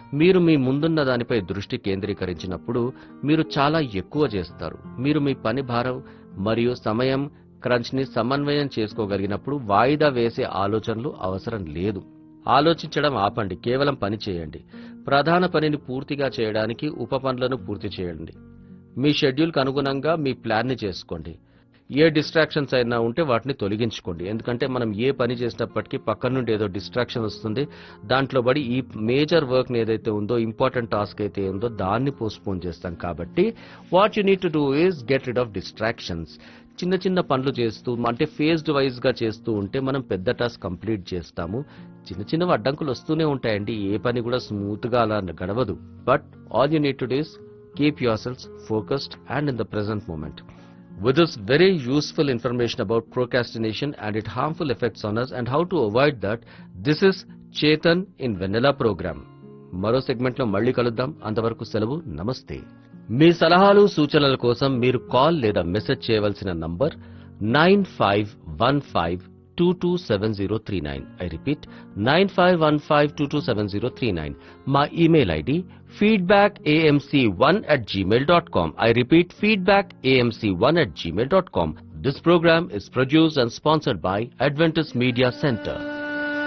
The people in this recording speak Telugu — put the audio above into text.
మీరు మీ ముందున్న దానిపై దృష్టి కేంద్రీకరించినప్పుడు మీరు చాలా ఎక్కువ చేస్తారు మీరు మీ పని భారం మరియు సమయం క్రంచ్ ని సమన్వయం చేసుకోగలిగినప్పుడు వాయిదా వేసే ఆలోచనలు అవసరం లేదు ఆలోచించడం ఆపండి కేవలం పని చేయండి ప్రధాన పనిని పూర్తిగా చేయడానికి ఉప పనులను పూర్తి చేయండి మీ షెడ్యూల్కి అనుగుణంగా మీ ప్లాన్ని చేసుకోండి ఏ డిస్ట్రాక్షన్స్ అయినా ఉంటే వాటిని తొలగించుకోండి ఎందుకంటే మనం ఏ పని చేసినప్పటికీ పక్కన నుండి ఏదో డిస్ట్రాక్షన్ వస్తుంది దాంట్లో పడి ఈ మేజర్ వర్క్ ఏదైతే ఉందో ఇంపార్టెంట్ టాస్క్ అయితే ఉందో దాన్ని పోస్ట్పోన్ చేస్తాం కాబట్టి what you need to do is get rid of distractions చిన్న చిన్న పనులు చేస్తూ అంటే ఫేజ్డ్ వైజ్ గా చేస్తూ ఉంటే మనం పెద్ద టాస్క్ కంప్లీట్ చేస్తాము చిన్న చిన్న అడ్డంకులు వస్తూనే ఉంటాయండి ఏ పని కూడా స్మూత్ గా అలా గడవదు but all you need to days keep yourself focused and in the present moment With this very useful information about procrastination and its harmful effects on us and how to avoid that, this is Chetan in Vanilla program. మరో సెగ్మెంట్ లో మళ్ళీ కలుద్దాం అంతవరకు సెలవు నమస్తే మీ సలహాలు సూచనల కోసం మీరు కాల్ లేదా మెసేజ్ చేయవలసిన number nine five one five two two seven zero three nine I repeat nine five one five two two seven zero three nine మా email ID feedback AMC one at Gmail dot com I repeat feedback AMC one at Gmail dot com this program is produced and sponsored by Adventus media centre